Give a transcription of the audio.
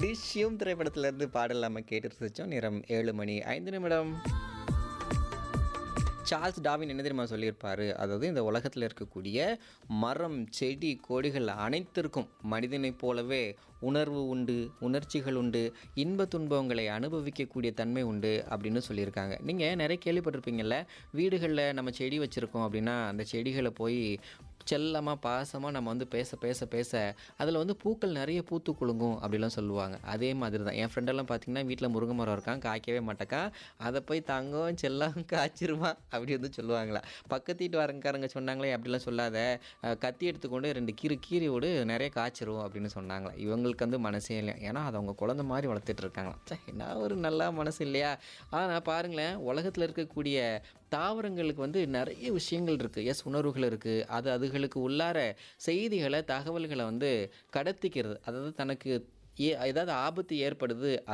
டிஷ்யூம் திரைப்படத்துல இருந்து பாடல் நம்ம கேட்டு ரசிச்சோம் நேரம் ஏழு மணி ஐந்து நிமிடம் சார்ல்ஸ் டாவின் என்ன தெரியுமா சொல்லியிருப்பாரு அதாவது இந்த உலகத்தில் இருக்கக்கூடிய மரம் செடி கொடிகள் அனைத்திற்கும் மனிதனைப் போலவே உணர்வு உண்டு உணர்ச்சிகள் உண்டு இன்ப துன்பங்களை அனுபவிக்கக்கூடிய தன்மை உண்டு அப்படின்னு சொல்லியிருக்காங்க நீங்கள் நிறைய கேள்விப்பட்டிருப்பீங்கல்ல வீடுகளில் நம்ம செடி வச்சுருக்கோம் அப்படின்னா அந்த செடிகளை போய் செல்லமாக பாசமாக நம்ம வந்து பேச பேச பேச அதில் வந்து பூக்கள் நிறைய பூத்து குலுங்கும் அப்படிலாம் சொல்லுவாங்க அதே மாதிரி தான் என் ஃப்ரெண்டெல்லாம் பார்த்தீங்கன்னா வீட்டில் முருங்கை மரம் இருக்கான் காய்க்கவே மாட்டேக்கா அதை போய் தங்கம் செல்லம் காய்ச்சிருவான் அப்படி வந்து சொல்லுவாங்களா பக்கத்து வீட்டு வரங்காரங்க சொன்னாங்களே அப்படிலாம் சொல்லாத அஹ், கத்தி எடுத்துக்கொண்டு ரெண்டு கீரி கீரி விடு நிறைய காய்ச்சிரும் அப்படின்னு சொன்னாங்களா இவங்களுக்கு வந்து மனசே இல்லை ஏன்னா அது அவங்க குழந்தை மாதிரி வளர்த்துட்டு இருக்காங்களாம் ச்சே, என்ன ஒரு நல்ல மனசு இல்லையா ஆனால் பாருங்களேன் உலகத்தில் இருக்கக்கூடிய தாவரங்களுக்கு வந்து நிறைய விஷயங்கள் இருக்குது எஸ் உணர்வுகள் இருக்குது அது அதுகளுக்கு உள்ளார செய்திகளை தகவல்களை வந்து கடத்திக்கிறது அதாவது தனக்கு ஏ ஏதாவது ஆபத்து ஏற்படுது